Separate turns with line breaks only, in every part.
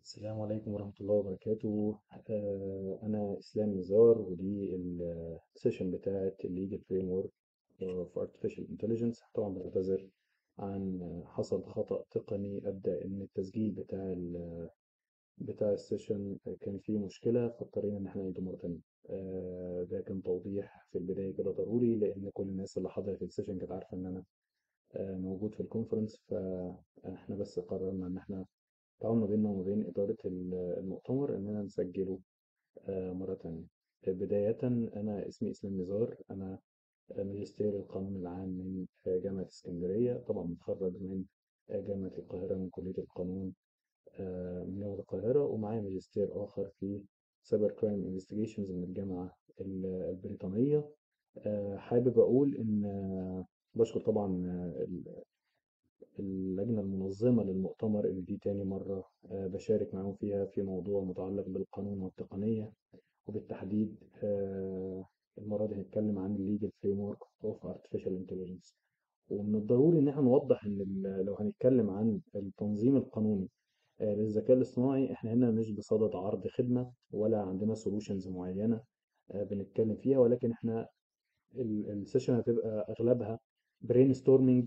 السلام عليكم ورحمة الله وبركاته آه، أنا إسلام نزار ودي السيشن بتاعة الليجل فريم ورك في Artificial Intelligence طبعا بعتذر عن حصل خطأ تقني أدى إن التسجيل بتاع ال بتاع السيشن كان فيه مشكلة فاضطرينا إن احنا نعيده مرة تانية آه، ده كان توضيح في البداية كده ضروري لأن كل الناس اللي حضرت السيشن كانت عارفة إن أنا آه، موجود في الكونفرنس فإحنا بس قررنا إن احنا التعاون ما بيننا وما بين إدارة ال- المؤتمر إننا نسجله آه، مرة تانية بداية أنا اسمي إسلام نزار أنا ماجستير القانون العام من آه، جامعة اسكندرية طبعا متخرج من آه، جامعة القاهرة من كلية القانون آه، من جامعة القاهرة ومعايا ماجستير آخر في سايبر كرايم انفستيجيشنز من الجامعة ال- البريطانية آه، حابب أقول إن آه، بشكر طبعا آه، اللجنة المنظمة للمؤتمر اللي دي تاني مرة آه، بشارك معاهم فيها في موضوع متعلق بالقانون والتقنية وبالتحديد آه، المرة دي هنتكلم عن الليجل فريم ورك اوف ارتفيشال انتليجنس ومن الضروري ان احنا نوضح ان ال- لو هنتكلم عن التنظيم القانوني آه، للذكاء الاصطناعي احنا هنا مش بصدد عرض خدمة ولا عندنا سولوشنز معينة آه، بنتكلم فيها ولكن احنا السيشن هتبقى اغلبها برين ستورمنج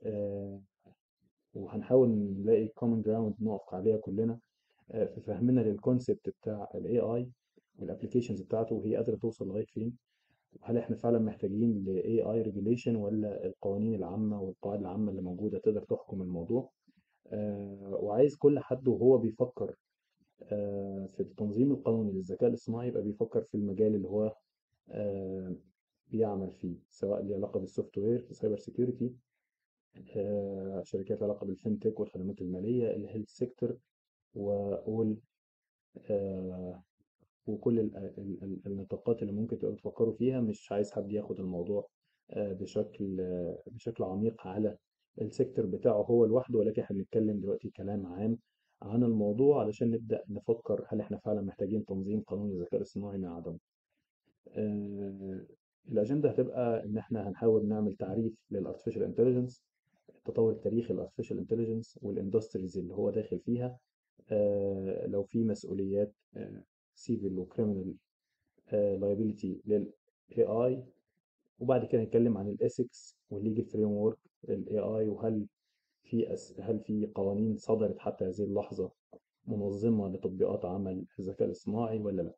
وهنحاول نلاقي common ground نقف عليها كلنا آه، في فهمنا للكونسبت بتاع ال AI والابلكيشنز بتاعته وهي قادرة توصل لغاية فين وهل احنا فعلا محتاجين ل AI regulation ولا القوانين العامة والقواعد العامة اللي موجودة تقدر تحكم الموضوع آه، وعايز كل حد وهو بيفكر آه، في التنظيم القانوني للذكاء الاصطناعي يبقى بيفكر في المجال اللي هو آه، بيعمل فيه سواء ليه علاقة بالسوفت وير في سايبر سيكيورتي آه، شركات لها علاقة بالفinتech والخدمات المالية الهيلث سيكتور وأول آه، وكل ال- ال- ال- النطاقات اللي ممكن تبقوا تفكروا فيها مش عايز حد ياخد الموضوع آه، بشكل آه، بشكل عميق على السيكتور بتاعه هو لوحده ولكن احنا بنتكلم دلوقتي كلام عام عن الموضوع علشان نبدأ نفكر هل احنا فعلا محتاجين تنظيم قانوني للذكاء الاصطناعي من عدمه آه، الأجندة هتبقى إن إحنا هنحاول نعمل تعريف للارتفيشال انتليجنس التطور التاريخي للارتفيشال انتليجنس والاندستريز اللي هو داخل فيها آه، لو في مسؤوليات سيفل وكريمنال لايبيليتي للاي اي وبعد كده نتكلم عن الاسكس والليجل فريم ورك للاي اي وهل في أس... هل في قوانين صدرت حتى هذه اللحظة منظمة لتطبيقات عمل الذكاء الاصطناعي ولا لا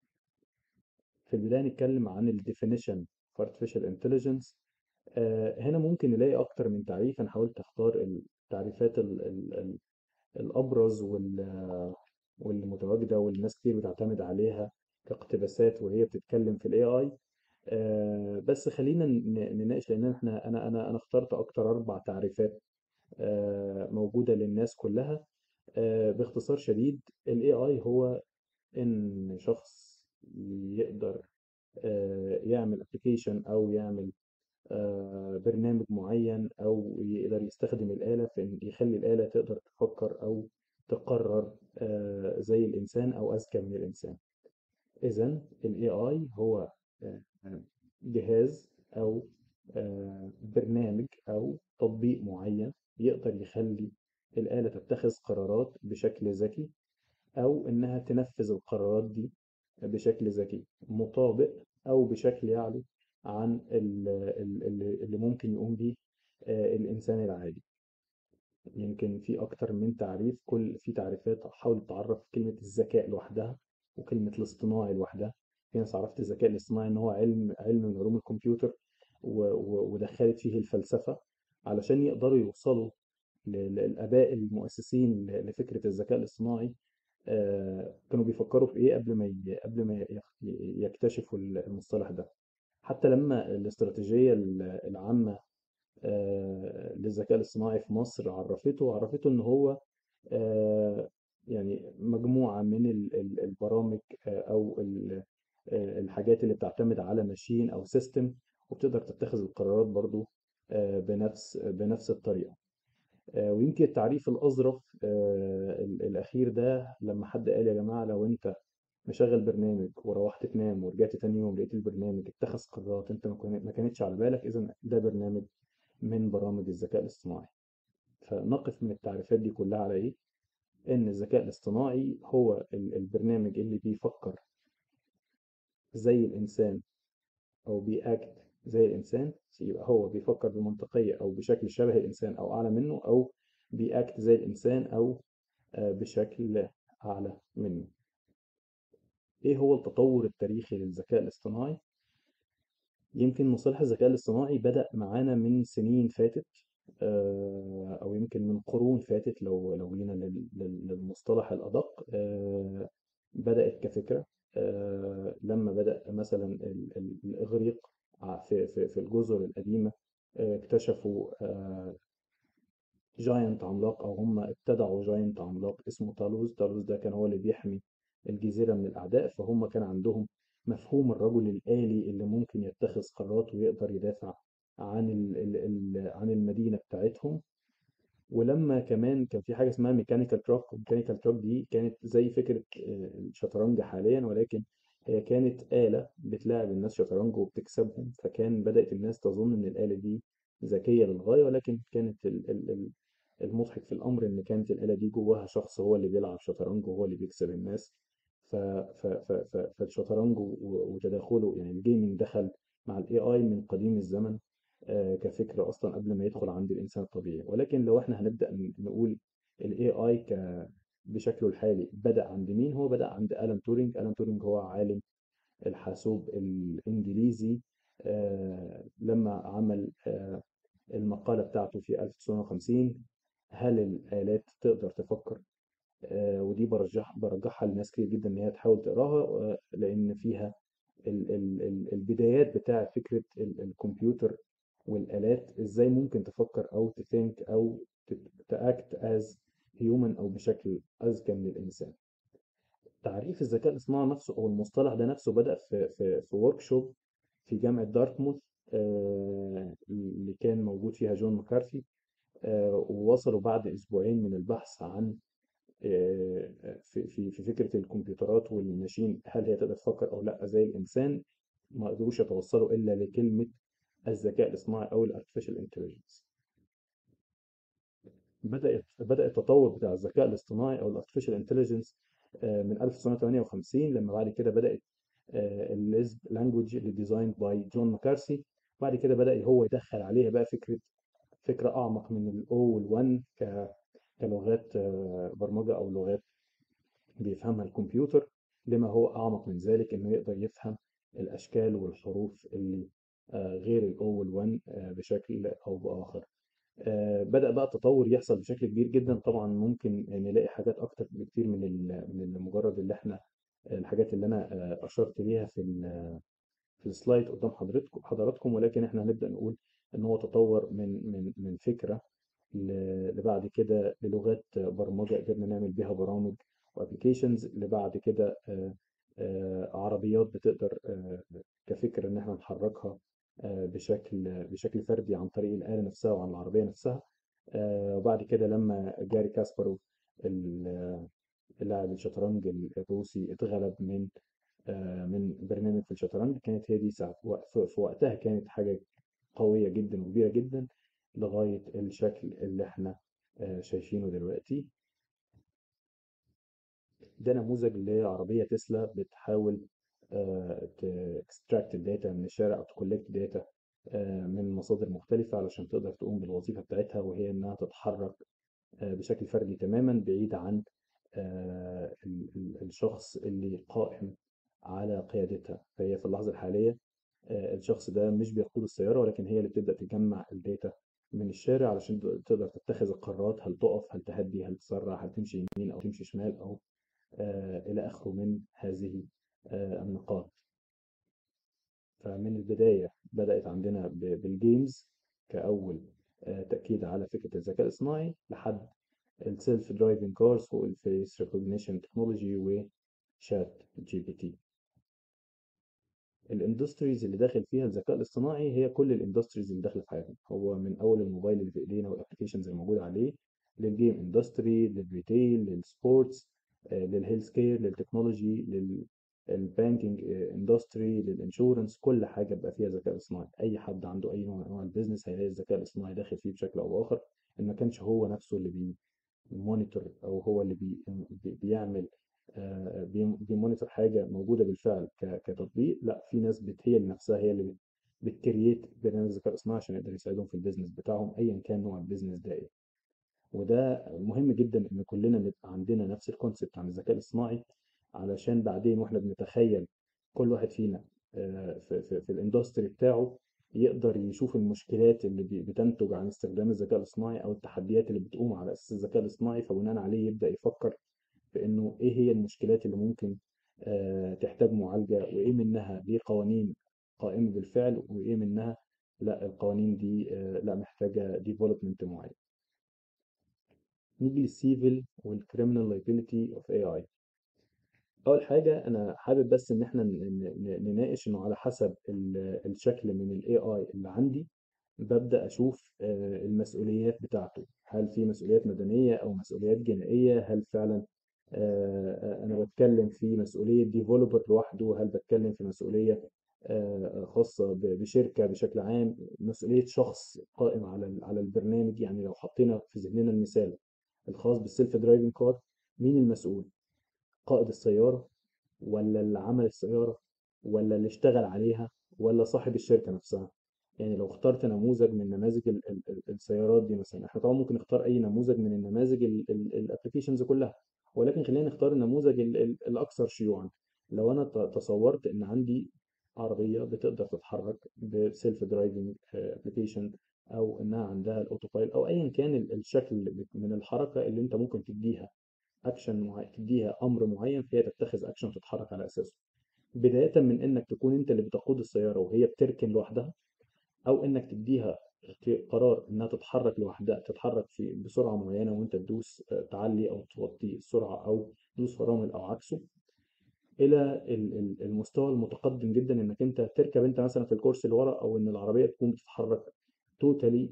في البداية نتكلم عن ال definition of artificial intelligence آه، هنا ممكن نلاقي أكتر من تعريف أنا حاولت أختار التعريفات ال ال ال الأبرز وال واللي متواجدة واللي الناس كتير بتعتمد عليها كاقتباسات وهي بتتكلم في الاي اي بس خلينا ن- نناقش لان احنا انا انا انا اخترت اكتر اربع تعريفات آه، موجودة للناس كلها آه، باختصار شديد الاي اي هو ان شخص يقدر آه، يعمل ابلكيشن او يعمل آه، برنامج معين او يقدر يستخدم الآلة في ان يخلي الآلة تقدر تفكر او تقرر آه، زي الانسان او اذكى من الانسان اذا ال AI هو آه، جهاز او آه، برنامج او تطبيق معين يقدر يخلي الآلة تتخذ قرارات بشكل ذكي أو إنها تنفذ القرارات دي بشكل ذكي مطابق أو بشكل يعلو عن ال- ال- ال- اللي ممكن يقوم به آه، الإنسان العادي يمكن في أكتر من تعريف كل في تعريفات حاولت تعرف كلمة الذكاء لوحدها وكلمة الاصطناعي لوحدها في ناس عرفت الذكاء الاصطناعي إن هو علم علم من علوم الكمبيوتر و- و- ودخلت فيه الفلسفة علشان يقدروا يوصلوا ل- للآباء المؤسسين ل- لفكرة الذكاء الاصطناعي آه، كانوا بيفكروا في إيه قبل ما ي- قبل ما يخ- يكتشفوا المصطلح ده حتى لما الاستراتيجية العامة آه، للذكاء الاصطناعي في مصر عرفته عرفته إن هو آه، يعني مجموعة من ال- ال- البرامج آه، أو ال- آه، الحاجات اللي بتعتمد على ماشين أو سيستم وبتقدر تتخذ القرارات برضو آه، بنفس بنفس الطريقة آه، ويمكن التعريف الأظرف آه، ال- الأخير ده لما حد قال يا جماعة لو أنت مشغل برنامج وروحت تنام ورجعت تاني يوم لقيت البرنامج اتخذ قرارات أنت ما كان- ما كانتش على بالك إذا ده برنامج من برامج الذكاء الاصطناعي فنقف من التعريفات دي كلها على إيه؟ إن الذكاء الاصطناعي هو ال- البرنامج اللي بيفكر زي الإنسان أو بيأكت زي الإنسان يبقى هو بيفكر بمنطقية أو بشكل شبه الإنسان أو أعلى منه أو بيأكت زي الإنسان أو آه، بشكل أعلى منه إيه هو التطور التاريخي للذكاء الاصطناعي؟ يمكن مصطلح الذكاء الاصطناعي بدأ معانا من سنين فاتت آه، أو يمكن من قرون فاتت لو لو جينا لل- لل- للمصطلح الأدق آه، بدأت كفكرة آه، لما بدأ مثلا ال- ال- الإغريق ع- في في في الجزر القديمة آه، اكتشفوا جاينت عملاق أو هم ابتدعوا جاينت عملاق اسمه تالوز تالوز ده كان هو اللي بيحمي الجزيرة من الأعداء فهم كان عندهم مفهوم الرجل الآلي اللي ممكن يتخذ قرارات ويقدر يدافع عن ال ال ال عن المدينة بتاعتهم ولما كمان كان في حاجة اسمها ميكانيكال تروك والميكانيكال تروك دي كانت زي فكرة آه، الشطرنج حاليا ولكن هي كانت آلة بتلاعب الناس شطرنج وبتكسبهم فكان بدأت الناس تظن إن الآلة دي ذكية للغاية ولكن كانت ال ال ال المضحك في الأمر إن كانت الآلة دي جواها شخص هو اللي بيلعب شطرنج وهو اللي بيكسب الناس ف ف ف ف فالشطرنج و- و- وتداخله يعني الجيمنج دخل مع الاي اي من قديم الزمن آه، كفكرة أصلا قبل ما يدخل عند الإنسان الطبيعي ولكن لو احنا هنبدأ ن- نقول الاي اي ك بشكله الحالي بدأ عند مين هو بدأ عند ألان تورينج ألان تورينج هو عالم الحاسوب الإنجليزي آه، لما عمل آه، المقالة بتاعته في 1950 هل الآلات تقدر تفكر آه، ودي برجح برجحها لناس كتير جدا ان هي تحاول تقراها آه، لان فيها ال- ال- ال- البدايات بتاع فكرة ال- الكمبيوتر والآلات ازاي ممكن تفكر او تثينك او تاكت از هيومن او بشكل اذكى من الانسان تعريف الذكاء الاصطناعي نفسه او المصطلح ده نفسه بدأ في في في ورك شوب في جامعة دارتموث آه، اللي كان موجود فيها جون مكارثي آه، ووصلوا بعد اسبوعين من البحث عن آه، في في في فكرة الكمبيوترات والماشين هل هي تقدر تفكر أو لأ زي الإنسان ما قدروش يتوصلوا إلا لكلمة الذكاء الاصطناعي أو ال artificial intelligence بدأت بدأ التطور بتاع الذكاء الاصطناعي أو ال artificial intelligence آه، من 1958 لما بعد كده بدأت الليزب لانجوج اللي ديزايند باي جون ماكارثي بعد كده بدأ هو يدخل عليها بقى فكرة فكرة أعمق من الأو والوان كلغات آه، برمجة أو لغات بيفهمها الكمبيوتر لما هو أعمق من ذلك إنه يقدر يفهم الأشكال والحروف اللي آه، غير ال O وال 1 آه، بشكل أو بآخر آه، بدأ بقى التطور يحصل بشكل كبير جدا طبعا ممكن نلاقي حاجات أكتر بكتير من ال- من اللي مجرد اللي احنا الحاجات اللي أنا آه، أشرت ليها في ال- في السلايد قدام حضرتكم حضراتكم ولكن احنا هنبدأ نقول إن هو تطور من من من فكرة ل- لبعد كده للغات برمجة قدرنا نعمل بيها برامج وابلكيشنز لبعد كده آه، آه، عربيات بتقدر آه، كفكرة إن احنا نحركها آه، بشكل بشكل فردي عن طريق الآلة نفسها وعن العربية نفسها آه، وبعد كده لما جاري كاسباروف ال- اللاعب الشطرنج الروسي اتغلب من آه، من برنامج في الشطرنج كانت هي دي ساعة في في وقتها كانت حاجة قوية جدا وكبيرة جدا لغاية الشكل اللي احنا آه، شايفينه دلوقتي ده نموذج لعربية تسلا بتحاول تكستراكت الداتا من الشارع او تكولكت داتا من مصادر مختلفة علشان تقدر تقوم بالوظيفة بتاعتها وهي انها تتحرك آه، بشكل فردي تماما بعيد عن آه، ال- ال- الشخص اللي قائم على قيادتها فهي في اللحظة الحالية آه، الشخص ده مش بيقود السيارة ولكن هي اللي بتبدأ تجمع الداتا من الشارع علشان تقدر تتخذ القرارات هل تقف هل تهدي هل تسرع هل تمشي يمين أو تمشي شمال أو آه، إلى آخره من هذه آه، النقاط فمن البداية بدأت عندنا ب- بالجيمز كأول آه، تأكيد على فكرة الذكاء الصناعي لحد السيلف درايفنج كارز فوق الفيس ريكوجنيشن تكنولوجي وشات جي بي تي الاندستريز اللي داخل فيها الذكاء الاصطناعي هي كل الاندستريز اللي داخله في حياتنا هو من اول الموبايل اللي في ايدينا والابلكيشنز اللي موجوده عليه للجيم اندستري للريتيل للسبورتس للهيلث كير للتكنولوجي للبانكينج اندستري للانشورنس كل حاجه بقى فيها ذكاء اصطناعي اي حد عنده اي نوع من انواع البيزنس هيلاقي الذكاء الاصطناعي داخل فيه بشكل او باخر ان ما كانش هو نفسه اللي بي مونيتور او هو اللي بي بي- بيعمل آه، بي- بيمونيتور حاجه موجوده بالفعل ك- كتطبيق لا في ناس بت هي اللي نفسها هي اللي بتكريت برنامج ذكاء اصطناعي عشان يقدر يساعدهم في البيزنس بتاعهم ايا كان نوع البيزنس ده ايه وده مهم جدا ان كلنا نبقى عندنا نفس الكونسيبت عن الذكاء الاصطناعي علشان بعدين واحنا بنتخيل كل واحد فينا آه، في, في, في الاندستري بتاعه يقدر يشوف المشكلات اللي بي- بتنتج عن استخدام الذكاء الاصطناعي او التحديات اللي بتقوم على اساس الذكاء الاصطناعي فبناء عليه يبدأ يفكر في انه ايه هي المشكلات اللي ممكن آه، تحتاج معالجة وايه منها دي قوانين قائمة بالفعل وايه منها لا القوانين دي آه، لا محتاجة ديفلوبمنت معين نيجي للسيفل والكريمنال لايبيليتي اوف اي اي اول حاجه انا حابب بس ان احنا ن- ن- نناقش انه على حسب ال- الشكل من الاي اي اللي عندي ببدا اشوف آه، المسؤوليات بتاعته هل في مسؤوليات مدنيه او مسؤوليات جنائيه هل فعلا آه، آه، انا بتكلم في مسؤوليه ديفلوبر لوحده هل بتكلم في مسؤوليه آه، خاصه ب- بشركه بشكل عام مسؤوليه شخص قائم على ال- على البرنامج يعني لو حطينا في ذهننا المثال الخاص بالسيلف درايفنج كار مين المسؤول قائد السيارة ولا اللي عمل السيارة ولا اللي اشتغل عليها ولا صاحب الشركة نفسها يعني لو اخترت نموذج من نماذج ال- ال- ال- السيارات دي مثلا احنا طبعا ممكن نختار اي نموذج من النماذج الابلكيشنز كلها ولكن خلينا نختار النموذج ال- ال- الاكثر شيوعا لو انا ت- تصورت ان عندي عربية بتقدر تتحرك بسيلف درايفنج ابلكيشن او انها عندها الاوتو بايلوت او ايا كان ال- الشكل من الحركة اللي انت ممكن تديها اكشن معين تديها امر معين فهي تتخذ اكشن وتتحرك على اساسه بدايه من انك تكون انت اللي بتقود السياره وهي بتركن لوحدها او انك تديها اختي- قرار انها تتحرك لوحدها تتحرك في بسرعه معينه وانت تدوس آه، تعلي او توطي السرعه او تدوس فرامل او عكسه الى ال- ال- المستوى المتقدم جدا انك انت تركب انت مثلا في الكرسي اللي ورا او ان العربيه تكون بتتحرك توتالي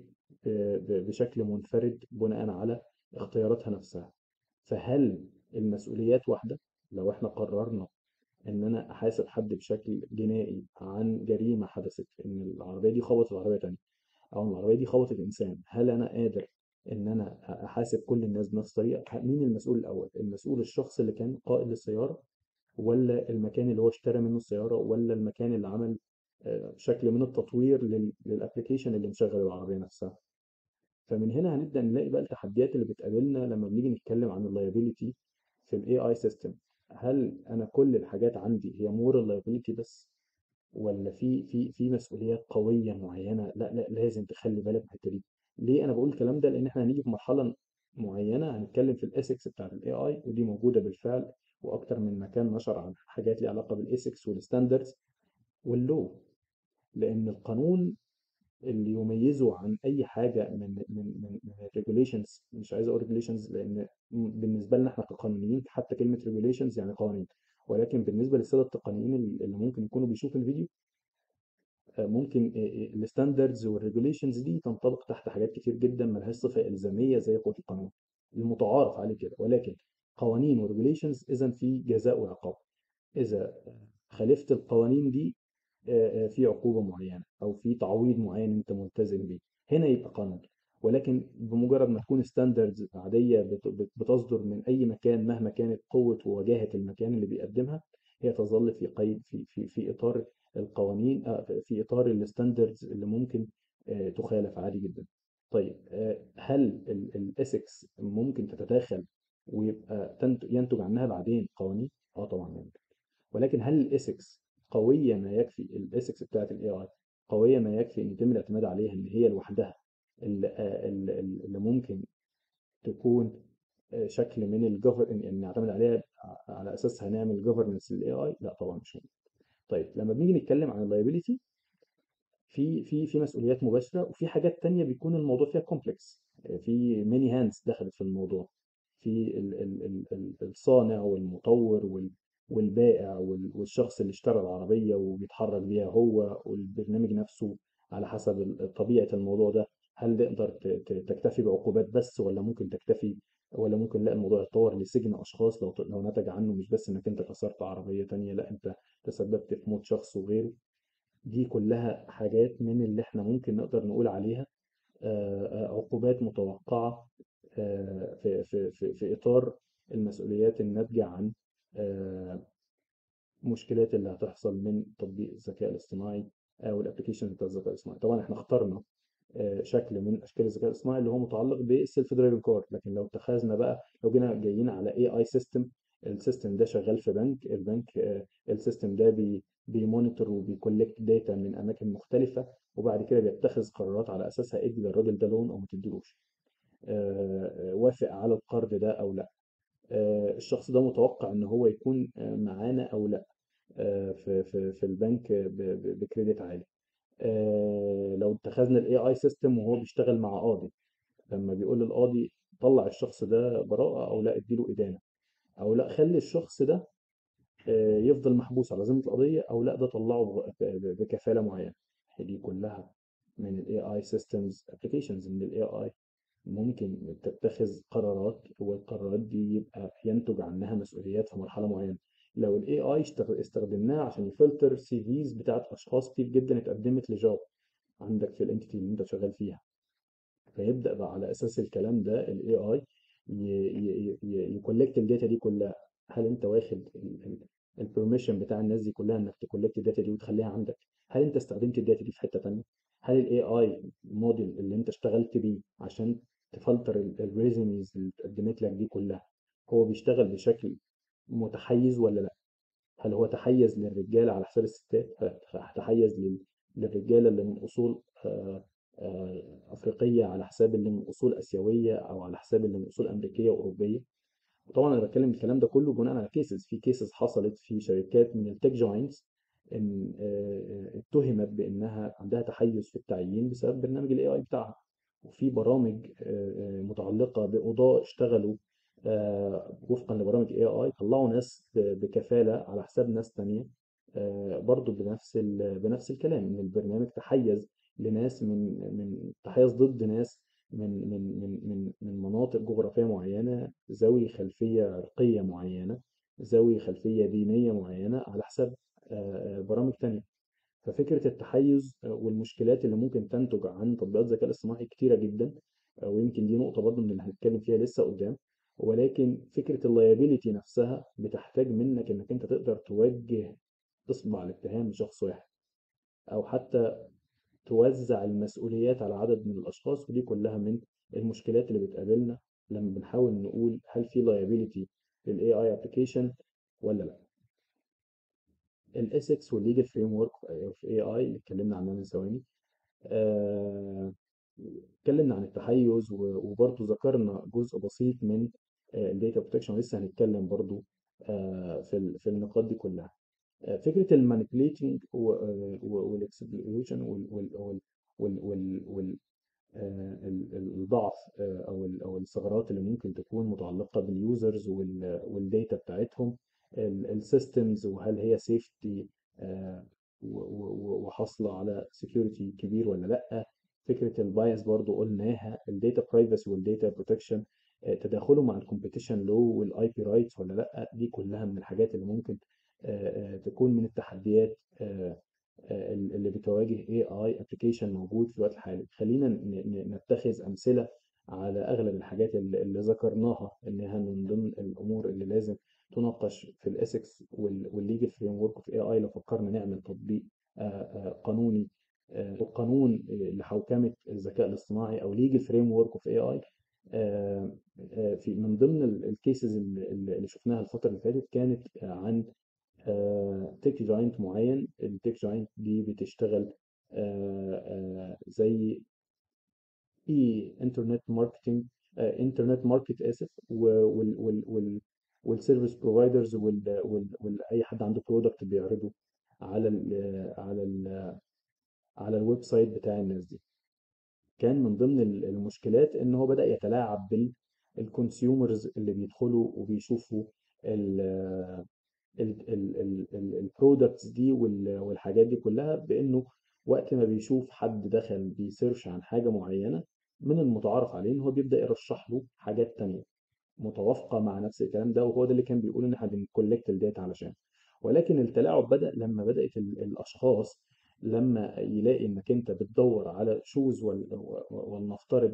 بشكل منفرد بناء على اختياراتها نفسها فهل المسؤوليات واحدة؟ لو احنا قررنا ان انا احاسب حد بشكل جنائي عن جريمة حدثت ان العربية دي خبطت عربية تانية او ان العربية دي خبطت انسان هل انا قادر ان انا احاسب كل الناس بنفس الطريقة مين المسؤول الاول المسؤول الشخص اللي كان قائد للسيارة ولا المكان اللي هو اشترى منه السيارة ولا المكان اللي عمل آه، شكل من التطوير للابلكيشن اللي مشغل العربية نفسها فمن هنا هنبدأ نلاقي بقى التحديات اللي بتقابلنا لما بنيجي نتكلم عن اللايبيليتي في الاي اي سيستم هل انا كل الحاجات عندي هي مور اللايبيليتي بس ولا في في في مسؤوليات قويه معينه لا لا لازم تخلي بالك من الحته دي ليه انا بقول الكلام ده لان احنا هنيجي في مرحله معينه هنتكلم في الاسكس بتاعت الاي اي ودي موجوده بالفعل واكتر من مكان نشر عن حاجات ليها علاقه بالاسكس والستاندردز واللو لان القانون اللي يميزه عن اي حاجه من من من من الريجوليشنز مش عايز اقول ريجوليشنز لان بالنسبه لنا احنا كقانونيين حتى كلمه ريجوليشنز يعني قوانين ولكن بالنسبه للساده التقنيين اللي ممكن يكونوا بيشوفوا الفيديو آه، ممكن الستاندردز والريجوليشنز دي تنطبق تحت حاجات كتير جدا ملهاش صفه الزاميه زي قوه القانون المتعارف عليه كده ولكن قوانين وريجوليشنز اذا في جزاء وعقاب اذا خالفت القوانين دي آه، آه، في عقوبة معينة أو في تعويض معين أنت ملتزم بيه هنا يبقى قانون ولكن بمجرد ما تكون ستاندردز عادية بت- بت- بتصدر من أي مكان مهما كانت قوة ووجاهة المكان اللي بيقدمها هي تظل في قيد في في في إطار القوانين آه، في في إطار الستاندردز اللي ممكن آه، تخالف عادي جدا. طيب آه، هل الاسكس ممكن تتداخل ويبقى تنت- ينتج عنها بعدين قوانين؟ اه طبعا يعني. ولكن هل الاسكس قويه ما يكفي الاسكس بتاعت الاي اي قويه ما يكفي ان يتم الاعتماد عليها ان هي لوحدها اللي, اللي اللي ممكن تكون آه، شكل من الجوفر ان إن نعتمد عليها على اساسها نعمل جوفرنس للاي اي لا طبعا مش ممكن طيب لما بنيجي نتكلم عن اللايبيليتي في في في مسؤوليات مباشره وفي حاجات تانية بيكون الموضوع فيها كومبلكس في ماني هاندز دخلت في الموضوع في ال ال ال ال الصانع والمطور وال والبائع وال- والشخص اللي اشترى العربية وبيتحرك بيها هو والبرنامج نفسه على حسب ال- طبيعة الموضوع ده هل تقدر ت- ت- تكتفي بعقوبات بس ولا ممكن تكتفي ولا ممكن لا الموضوع يتطور لسجن أشخاص لو لو نتج عنه مش بس إنك أنت كسرت عربية تانية لا أنت تسببت في موت شخص وغيره دي كلها حاجات من اللي احنا ممكن نقدر نقول عليها آه، آه، عقوبات متوقعة آه، في في في في اطار المسؤوليات الناتجه عن آه، مشكلات اللي هتحصل من تطبيق الذكاء الاصطناعي او الابلكيشن بتاع الذكاء الاصطناعي طبعا احنا اخترنا آه، شكل من اشكال الذكاء الاصطناعي اللي هو متعلق بالسيلف درايفنج كار لكن لو اتخذنا بقى لو جينا جايين على اي اي سيستم السيستم ده شغال في بنك البنك آه، السيستم ده بي بيمونيتور وبيكولكت داتا من اماكن مختلفه وبعد كده بيتخذ قرارات على اساسها ادي للراجل ده لون او ما تديلوش آه، آه، وافق على القرض ده او لا آه، الشخص ده متوقع ان هو يكون آه، معانا او لا آه، في في في البنك ب- ب- بكريدت عالي آه، لو اتخذنا الاي اي سيستم وهو بيشتغل مع قاضي لما بيقول للقاضي طلع الشخص ده براءة او لا اديله ادانة او لا خلي الشخص ده آه، يفضل محبوس على ذمة القضية او لا ده طلعه بغ- ب- بكفالة معينة دي كلها من الاي اي سيستمز ابلكيشنز من الاي اي ممكن تتخذ قرارات والقرارات دي يبقى ينتج عنها مسؤوليات في مرحلة معينة لو الاي اي استخدمناه عشان يفلتر سي فيز بتاعت اشخاص كتير جدا اتقدمت لجوب عندك في الانتيتي اللي انت شغال فيها فيبدأ بقى على اساس الكلام ده الاي اي يكولكت الداتا دي كلها هل انت واخد البرميشن بتاع الناس دي كلها انك تكولكت الداتا دي وتخليها عندك هل انت استخدمت الداتا دي في حتة تانية هل الاي اي موديل اللي انت اشتغلت بيه عشان تفلتر الريزوميز اللي اتقدمت لك دي كلها هو بيشتغل بشكل متحيز ولا لا هل هو تحيز للرجالة على حساب الستات هل تحيز لل- للرجالة اللي من أصول آه، آه، أفريقية على حساب اللي من أصول آسيوية أو على حساب اللي من أصول أمريكية وأوروبية وطبعا انا بتكلم الكلام ده كله بناء على كيسز في كيسز حصلت في شركات من التك جوينتس ان آه، آه، اتهمت بانها عندها تحيز في التعيين بسبب برنامج الاي اي بتاعها وفي برامج آه، آه، متعلقه بقضاء اشتغلوا آه، وفقا لبرامج اي اي طلعوا ناس ب- بكفاله على حساب ناس تانية آه، برضو بنفس ال- بنفس الكلام ان البرنامج تحيز لناس من من تحيز ضد ناس من من من من من مناطق جغرافية معينة ذوي خلفية عرقية معينة ذوي خلفية دينية معينة على حساب آه، آه، برامج تانية ففكرة التحيز آه، والمشكلات اللي ممكن تنتج عن تطبيقات الذكاء الاصطناعي كتيرة جدا آه، ويمكن دي نقطة برضه من اللي هنتكلم فيها لسه قدام ولكن فكرة اللايبيليتي نفسها بتحتاج منك انك انت تقدر توجه اصبع الاتهام لشخص واحد او حتى توزع المسؤوليات على عدد من الأشخاص ودي كلها من المشكلات اللي بتقابلنا لما بنحاول نقول هل في liability لل AI application ولا لا الاسكس والليجل فريم ورك في اي اي اللي اتكلمنا عنها من ثواني آه، اتكلمنا عن التحيز و- وبرضه ذكرنا جزء بسيط من الداتا بروتكشن ولسه هنتكلم برضه آه، في ال- في النقاط دي كلها آه، فكره المانيبيوليتنج والاكسبلويشن آه، ال- ال- الضعف آه، او ال- او الثغرات اللي ممكن تكون متعلقه باليوزرز والداتا بتاعتهم السيستمز وهل هي سيفتي وحاصله على سكيورتي كبير ولا لا فكره البايس برضو قلناها الداتا برايفسي والداتا بروتكشن تداخله مع الكومبيتيشن لو والاي بي رايتس ولا لا دي كلها من الحاجات اللي ممكن آه، آه، تكون من التحديات آه، آه، اللي بتواجه AI application موجود في الوقت الحالي خلينا ن- ن- نتخذ أمثلة على أغلب الحاجات اللي اللي ذكرناها إنها من ضمن الأمور اللي لازم تناقش في الإثكس والليجل فريم ورك في AI لو فكرنا نعمل تطبيق آه، آه، قانوني آه، قانون لحوكمة الذكاء الاصطناعي أو ليجل فريم ورك في AI آه، آه، في من ضمن الكيسز اللي اللي شفناها الفترة اللي فاتت كانت عن تيك جاينت معين التيك جاينت دي بتشتغل آه، آه، زي اي انترنت ماركتنج انترنت ماركت اسف وال وال وال والسيرفيس بروفايدرز وال وال وال اي حد عنده برودكت بيعرضه على ال على ال على الويب سايت بتاع الناس دي كان من ضمن ال- المشكلات ان هو بدأ يتلاعب بالكونسيومرز اللي بيدخلوا وبيشوفوا ال- البرودكتس دي وال- والحاجات دي كلها بانه وقت ما بيشوف حد دخل بيسيرش عن حاجة معينة من المتعارف عليه ان هو بيبدأ يرشح له حاجات تانية متوافقة مع نفس الكلام ده وهو ده اللي كان بيقول ان احنا بنكولكت الداتا علشان ولكن التلاعب بدأ لما بدأت ال- الاشخاص لما يلاقي انك انت بتدور على شوز ولنفترض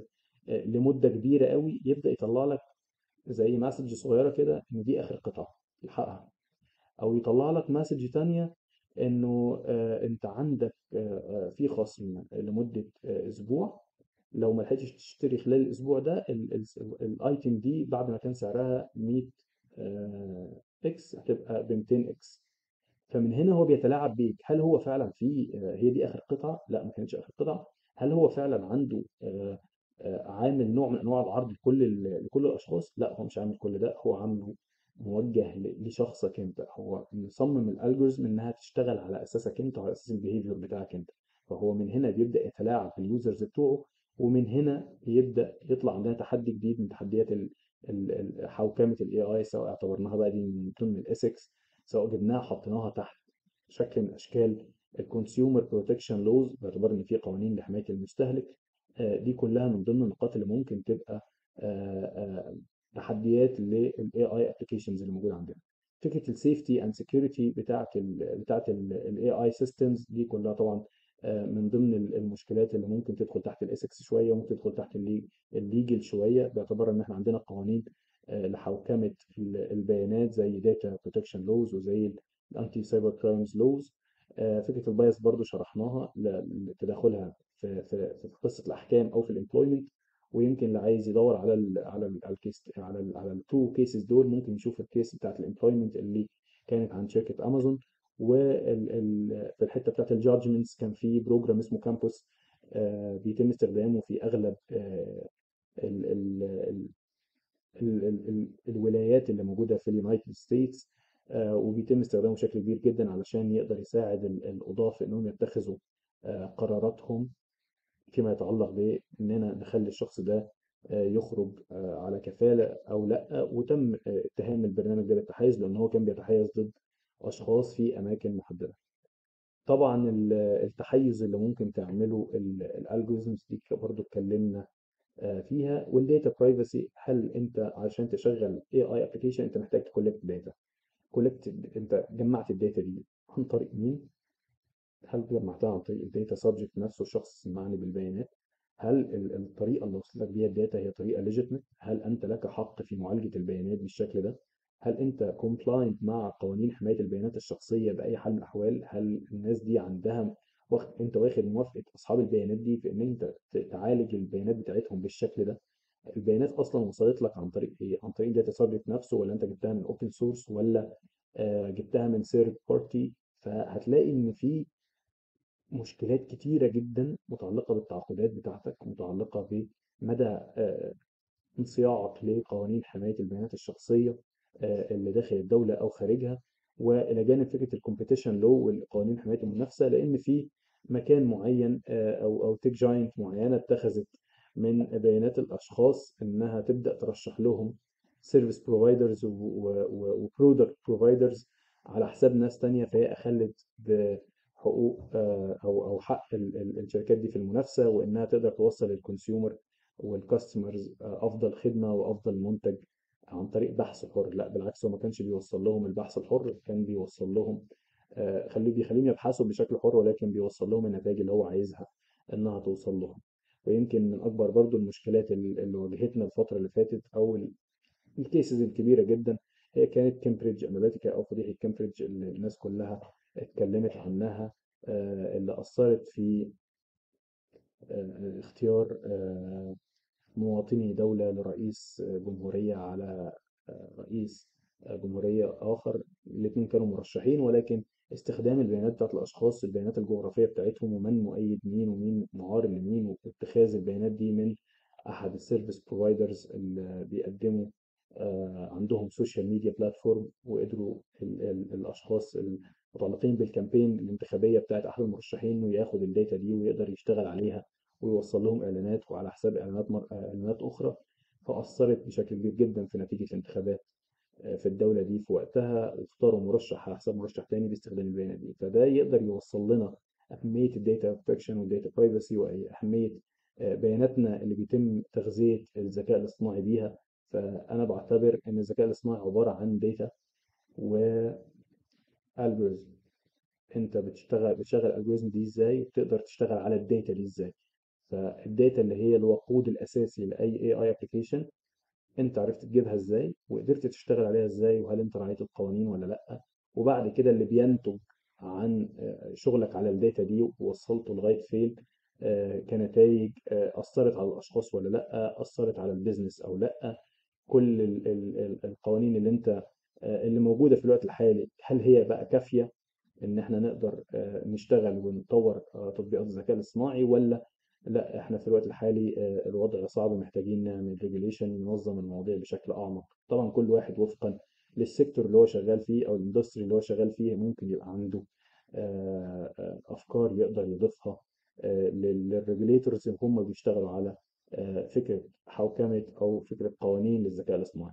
آه، لمدة كبيرة قوي يبدأ يطلع لك زي مسج صغيرة كده إن دي آخر قطعة الحقها أو يطلع لك مسج تانية إنه آه، أنت عندك آه، آه، في خصم لمدة آه، أسبوع لو ما لحقتش تشتري خلال الأسبوع ده ال- ال- الأيتم دي بعد ما كان سعرها 100 آه، إكس هتبقى ب 200 إكس فمن هنا هو بيتلاعب بيك هل هو فعلا في آه، هي دي اخر قطعه لا ما كانتش اخر قطعه هل هو فعلا عنده آه، آه، عامل نوع من انواع العرض لكل ال- لكل الاشخاص لا هو مش عامل كل ده هو عامله موجه ل- لشخصك انت هو مصمم الالجوريزم انها تشتغل على اساسك انت وعلى اساس البيهيفير بتاعك انت فهو من هنا بيبدا يتلاعب باليوزرز بتوعه ومن هنا يبدا يطلع عندنا تحدي جديد من تحديات ال- ال- ال- حوكمه الاي اي سواء اعتبرناها بقى دي من ضمن الاسكس سواء جبناها حطيناها تحت شكل من اشكال الكونسيومر بروتكشن لوز باعتبار ان في قوانين لحمايه المستهلك آه، دي كلها من ضمن النقاط اللي ممكن تبقى آه، آه، تحديات للاي اي ابلكيشنز اللي موجوده عندنا فكره السيفتي اند سكيورتي بتاعه ال بتاعه الاي اي سيستمز دي كلها طبعا آه، من ضمن ال- المشكلات اللي ممكن تدخل تحت الاسكس شويه وممكن تدخل تحت الليجل شويه باعتبار ان احنا عندنا قوانين آه، لحوكمه ال- البيانات زي داتا بروتكشن لوز وزي الانتي سايبر كرايمز لوز فكره البايس برضو شرحناها ل- لتداخلها في في في قصه الاحكام او في الامبلويمنت ويمكن اللي عايز يدور على ال على ال على الكيس على ال على التو كيسز دول ممكن يشوف الكيس بتاعت الامبلويمنت اللي كانت عن شركه امازون وفي الحته بتاعت الجادجمنتس كان في بروجرام اسمه كامبوس بيتم استخدامه في اغلب آه، ال- ال- ال- ال ال ال الولايات اللي موجودة في اليونايتد ستيتس وبيتم استخدامه بشكل كبير جدا علشان يقدر يساعد ال- القضاة في انهم يتخذوا آه، قراراتهم فيما يتعلق باننا نخلي الشخص ده آه، يخرج آه، على كفالة او لا وتم آه، اتهام البرنامج ده بالتحيز لان هو كان بيتحيز ضد اشخاص في اماكن محددة طبعا ال- التحيز اللي ممكن تعمله الالجوريزمز دي برضو اتكلمنا آه، فيها والداتا برايفسي هل انت عشان تشغل اي اي ابلكيشن انت محتاج تكولكت داتا كولكت انت جمعت الداتا دي عن طريق مين هل جمعتها عن طريق الداتا سبجكت نفسه الشخص المعني بالبيانات هل ال- الطريقه اللي وصلت لك بيها الداتا هي طريقه ليجيتمت هل انت لك حق في معالجه البيانات بالشكل ده هل انت كومبلاينت مع قوانين حمايه البيانات الشخصيه باي حال من الاحوال هل الناس دي عندها واخد انت واخد موافقه اصحاب البيانات دي في ان انت ت- تعالج البيانات بتاعتهم بالشكل ده البيانات اصلا وصلت لك عن طريق ايه عن طريق الداتا سبجكت نفسه ولا انت جبتها من اوبن سورس ولا آه، جبتها من ثيرد بارتي فهتلاقي ان في مشكلات كتيرة جدا متعلقة بالتعاقدات بتاعتك متعلقة بمدى آه، انصياعك لقوانين حماية البيانات الشخصية آه، اللي داخل الدولة أو خارجها وإلى جانب فكرة الكومبيتيشن لو والقوانين حماية المنافسة لأن في مكان معين آه، أو أو تيك جاينت معينة اتخذت من بيانات الأشخاص إنها تبدأ ترشح لهم سيرفيس بروفايدرز وبرودكت بروفايدرز على حساب ناس تانية فهي أخلت بحقوق آه، أو أو حق ال- ال- الشركات دي في المنافسة وإنها تقدر توصل للكونسيومر والكاستمرز افضل خدمه وافضل منتج عن طريق بحث حر لا بالعكس هو ما كانش بيوصل لهم البحث الحر كان بيوصل لهم آه، خليه بيخليهم يبحثوا بشكل حر ولكن بيوصل لهم النتائج اللي هو عايزها انها توصل لهم ويمكن من اكبر برضو المشكلات ال- اللي واجهتنا الفتره اللي فاتت او ال- الكيسز الكبيره جدا هي كانت كامبريدج اناليتيكا او فضيحه كامبريدج اللي الناس كلها اتكلمت عنها آه، اللي اثرت في آه، اختيار آه، مواطني دولة لرئيس جمهورية على رئيس جمهورية آخر الاتنين كانوا مرشحين ولكن استخدام البيانات بتاعت الأشخاص البيانات الجغرافية بتاعتهم ومن مؤيد مين ومين معارض لمين واتخاذ البيانات دي من أحد السيرفيس بروفايدرز اللي بيقدموا آه، عندهم سوشيال ميديا بلاتفورم وقدروا ال ال الأشخاص المتعلقين بالكامبين الانتخابية بتاعت أحد المرشحين إنه ياخد الداتا دي ويقدر يشتغل عليها ويوصل لهم إعلانات وعلى حساب إعلانات مر... إعلانات أخرى فأثرت بشكل كبير جدا في نتيجة الانتخابات آه، في الدولة دي في وقتها واختاروا مرشح على حساب مرشح تاني باستخدام البيانات دي فده يقدر يوصل لنا أهمية الداتا بروتكشن والداتا برايفسي وأهمية آه، بياناتنا اللي بيتم تغذية الذكاء الاصطناعي بيها فأنا بعتبر إن الذكاء الاصطناعي عبارة عن داتا والجوريزم أنت بتشتغل بتشغل الالجوريزم دي إزاي بتقدر تشتغل على الداتا دي إزاي فالداتا اللي هي الوقود الاساسي لاي اي اي ابلكيشن انت عرفت تجيبها ازاي وقدرت تشتغل عليها ازاي وهل انت راعيت القوانين ولا لا وبعد كده اللي بينتج عن آه، شغلك على الداتا دي ووصلته لغاية فين آه، كنتائج آه، أثرت على الأشخاص ولا لأ أثرت على البيزنس أو لأ كل ال- ال- ال- القوانين اللي انت اللي موجودة في الوقت الحالي هل هي بقى كافية ان احنا نقدر نشتغل ونطور تطبيقات الذكاء الاصطناعي ولا لا احنا في الوقت الحالي الوضع صعب محتاجين نعمل ريجوليشن ينظم المواضيع بشكل اعمق طبعا كل واحد وفقا للسيكتور اللي هو شغال فيه او الاندستري اللي هو شغال فيه ممكن يبقى عنده آه، آه، افكار يقدر يضيفها للريجوليتورز اللي هم بيشتغلوا على آه، فكره حوكمه او فكره قوانين للذكاء الاصطناعي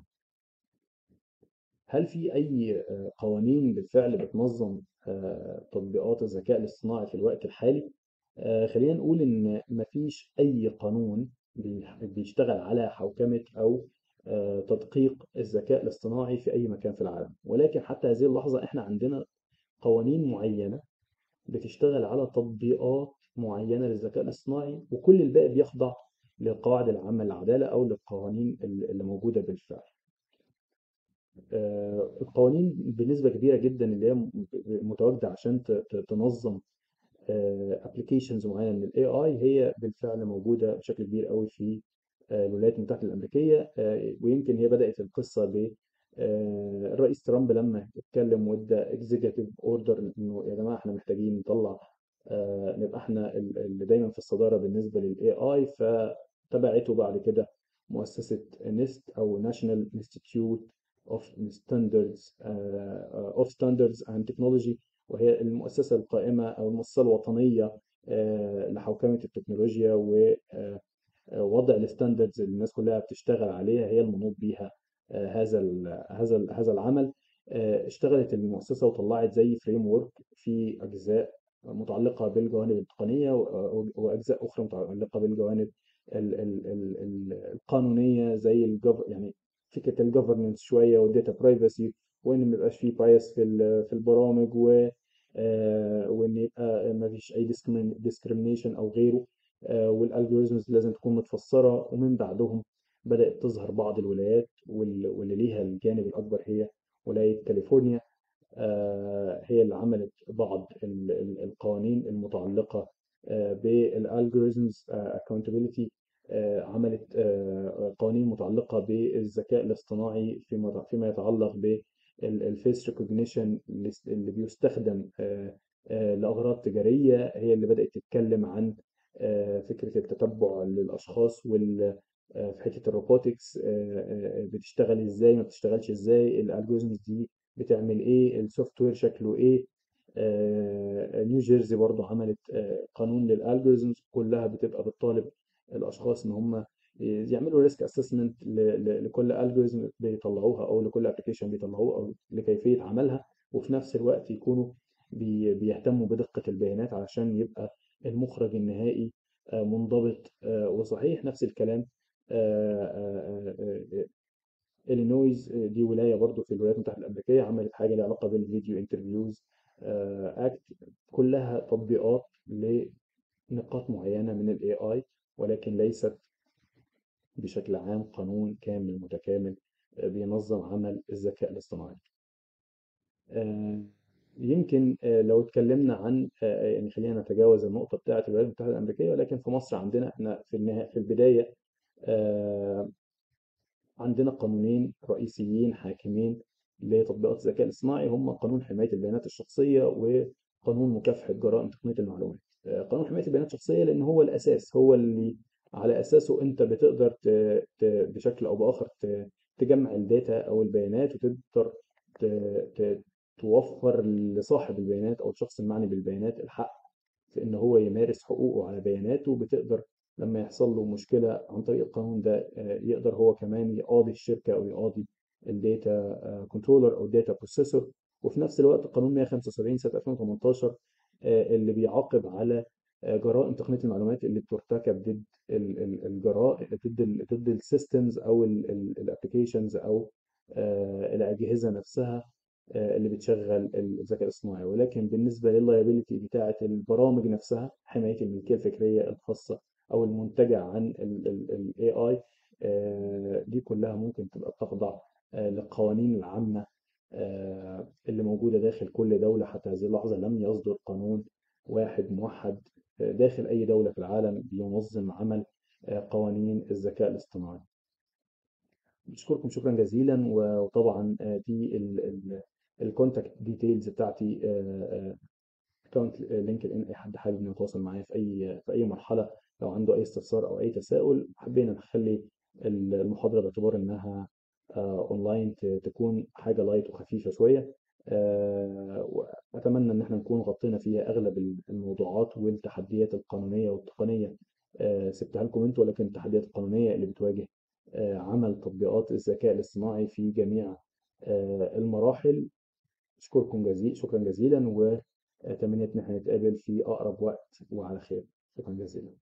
هل في اي قوانين بالفعل بتنظم تطبيقات الذكاء الاصطناعي في الوقت الحالي خلينا نقول ان مفيش اي قانون بيشتغل على حوكمه او تدقيق الذكاء الاصطناعي في أي مكان في العالم ولكن حتى هذه اللحظة إحنا عندنا قوانين معينة بتشتغل على تطبيقات معينة للذكاء الاصطناعي وكل الباقي بيخضع للقواعد العامة للعدالة أو للقوانين اللي موجودة بالفعل آه، القوانين بنسبة كبيرة جدا اللي هي متواجدة عشان تنظم ابلكيشنز معينة من الاي اي هي بالفعل موجودة بشكل كبير قوي في آه، الولايات المتحدة الأمريكية آه، ويمكن هي بدأت القصة ب آه، الرئيس ترامب لما اتكلم وادى اكزيكتيف اوردر انه يا جماعه احنا محتاجين نطلع نبقى احنا اللي دايما في الصداره بالنسبه للاي اي فتبعته بعد كده مؤسسه نيست او ناشونال انستيتيوت اوف ستاندردز اوف ستاندردز اند تكنولوجي وهي المؤسسه القائمه او المؤسسه الوطنيه لحوكمه التكنولوجيا و وضع الستاندردز اللي الناس كلها بتشتغل عليها هي المنوط بيها آه، هذا هذا هذا العمل آه، اشتغلت المؤسسه وطلعت زي فريم ورك في اجزاء متعلقه بالجوانب التقنيه واجزاء اخرى متعلقه بالجوانب القانونيه زي الجف يعني فكره الجفرنس شويه والداتا برايفسي وان ما يبقاش فيه بايس في في البرامج و آه، وان يبقى ما فيش اي ديسكريميشن او غيره والالجوريزمز لازم تكون متفسره ومن بعدهم بدات تظهر بعض الولايات واللي ليها الجانب الاكبر هي ولايه كاليفورنيا آه، هي اللي عملت بعض القوانين المتعلقه آه، بالالجوريزمز اكونتابيلتي آه، عملت قوانين متعلقه بالذكاء الاصطناعي فيما فيما يتعلق بالفيس ريكوجنيشن اللي بيستخدم لاغراض تجاريه هي اللي بدات تتكلم عن آه، فكرة التتبع للأشخاص وال آه، في حتة الروبوتكس آه، بتشتغل ازاي ما بتشتغلش ازاي الالجوريزمز دي بتعمل ايه السوفت وير شكله ايه نيو جيرسي برضو عملت قانون للالجوريزمز كلها بتبقى بتطالب الاشخاص ان هم يعملوا ريسك اسسمنت لكل الجوريزم بيطلعوها او لكل ابلكيشن بيطلعوه او لكيفيه عملها وفي نفس الوقت يكونوا بيهتموا بدقه البيانات علشان يبقى المخرج النهائي آه، منضبط آه، وصحيح نفس الكلام إلينويز آه، دي ولاية برضو في الولايات المتحدة الأمريكية عملت حاجة لها علاقة بالفيديو انترفيوز اكت كلها تطبيقات لنقاط معينة من الاي اي ولكن ليست بشكل عام قانون كامل متكامل بينظم عمل الذكاء الاصطناعي يمكن آه، لو اتكلمنا عن آه، يعني خلينا نتجاوز النقطة بتاعة الولايات المتحدة الأمريكية ولكن في مصر عندنا احنا في النهاية في البداية آه، عندنا قانونين رئيسيين حاكمين لتطبيقات الذكاء الاصطناعي هم قانون حماية البيانات الشخصية وقانون مكافحة جرائم تقنية المعلومات. قانون حماية البيانات الشخصية لأن هو الأساس هو اللي على أساسه أنت بتقدر بشكل أو بآخر تجمع الداتا أو البيانات وتقدر توفر لصاحب البيانات او الشخص المعني بالبيانات الحق في ان هو يمارس حقوقه على بياناته بتقدر لما يحصل له مشكله عن طريق القانون ده آه، يقدر هو كمان يقاضي الشركه او يقاضي الداتا كنترولر او الداتا بروسيسور وفي نفس الوقت قانون 175 سنه 2018 آه، اللي بيعاقب على آه، جرائم تقنيه المعلومات اللي بترتكب ضد الجرائم ضد ضد السيستمز او الابلكيشنز او الاجهزه نفسها آه، اللي بتشغل الذكاء الاصطناعي ولكن بالنسبه لللايبيليتي بتاعه البرامج نفسها حمايه الملكيه الفكريه الخاصه او المنتجه عن ال AI آه، دي كلها ممكن تبقى بتخضع آه، للقوانين العامه آه، اللي موجوده داخل كل دوله حتى هذه اللحظه لم يصدر قانون واحد موحد آه، داخل اي دوله في العالم بينظم عمل آه، قوانين الذكاء الاصطناعي بشكركم شكرا جزيلا وطبعا آه، دي الكونتاكت ديتيلز بتاعتي اكونت لينكد ان اي حد حابب انه يتواصل معايا في اي في اي مرحله لو عنده اي استفسار او اي تساؤل حبينا نخلي المحاضره باعتبار انها آه، اونلاين ت- تكون حاجه لايت وخفيفه شويه آه، واتمنى ان احنا نكون غطينا فيها اغلب الموضوعات والتحديات القانونيه والتقنيه آه، سبتها لكم انتوا ولكن التحديات القانونيه اللي بتواجه آه، عمل تطبيقات الذكاء الاصطناعي في جميع آه، المراحل أشكركم جزيلا شكرا جزيلا وأتمنى إن احنا نتقابل في أقرب وقت وعلى خير شكرا جزيلا